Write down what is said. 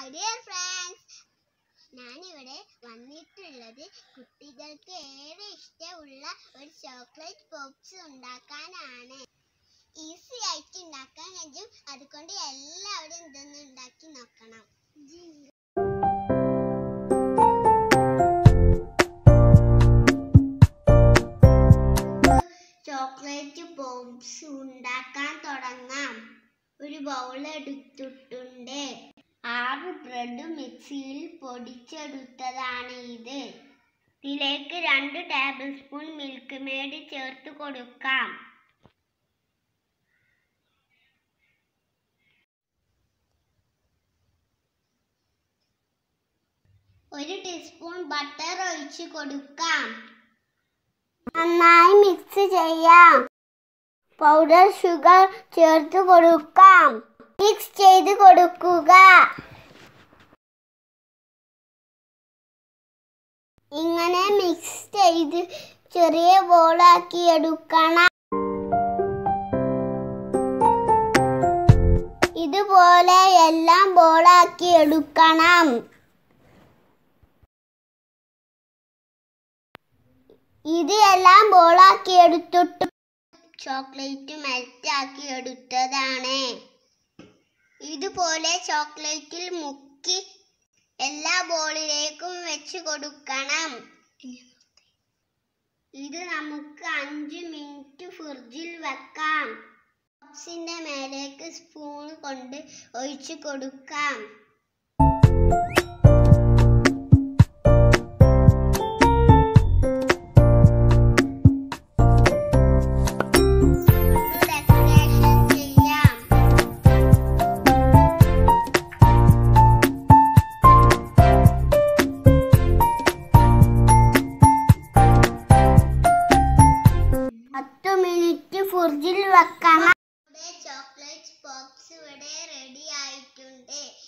hi dear friends ഞാനിവിടെ വന്നിട്ടുള്ളത് കുട്ടികൾക്ക് ഏറെ ഇഷ്ടമുള്ള ഒരു ചോക്ലേറ്റ് പോപ്സ് ഉണ്ടാക്കാനാണ് ഈസി ആയിട്ട് ഉണ്ടാക്കാൻ കഴിയും അതുകൊണ്ട് എല്ലാവരും ഇതൊന്ന് ഉണ്ടാക്കി നോക്കണം ചോക്ലേറ്റ് പോപ്സ് ഉണ്ടാക്കാൻ തുടങ്ങാം ഒരു ബൗൾ എടുത്തിട്ടുണ്ട് ആറ് ബ്രെഡ് മിക്സിയിൽ പൊടിച്ചെടുത്തതാണ് ഇത് ഇതിലേക്ക് രണ്ട് ടേബിൾ സ്പൂൺ മിൽക്ക് മേഡ് ചേർത്ത് കൊടുക്കാം ഒരു ടീസ്പൂൺ ബട്ടർ ഒഴിച്ച് കൊടുക്കാം നന്നായി മിക്സ് ചെയ്യാം പൗഡർ ഷുഗർ ചേർത്ത് കൊടുക്കാം മിക്സ് ചെയ്ത് കൊടുക്കുക ഇങ്ങനെ മിക്സ് ചെയ്ത് ചെറിയ ബോളാക്കി എടുക്കണം ഇതുപോലെ എല്ലാം ബോളാക്കി എടുക്കണം ഇത് എല്ലാം ബോളാക്കി എടുത്തിട്ട് ചോക്ലേറ്റ് മെൽറ്റ് ആക്കി എടുത്തതാണ് ഇതുപോലെ ചോക്ലേറ്റിൽ മുക്കി എല്ലാ ബോളിലേക്കും വെച്ച് കൊടുക്കണം ഇത് നമുക്ക് അഞ്ച് മിനിറ്റ് ഫ്രിഡ്ജിൽ വെക്കാം ബോക്സിന്റെ മേലേക്ക് സ്പൂൺ കൊണ്ട് ഒഴിച്ചു കൊടുക്കാം ഡെക്കറേഷൻ ചെയ്യാം പത്ത് മിനിറ്റ് ഫ്രിഡ്ജിൽ വെക്കണം ചോക്ലേറ്റ് ബോക്സ് ഇവിടെ റെഡി ആയിട്ടുണ്ട്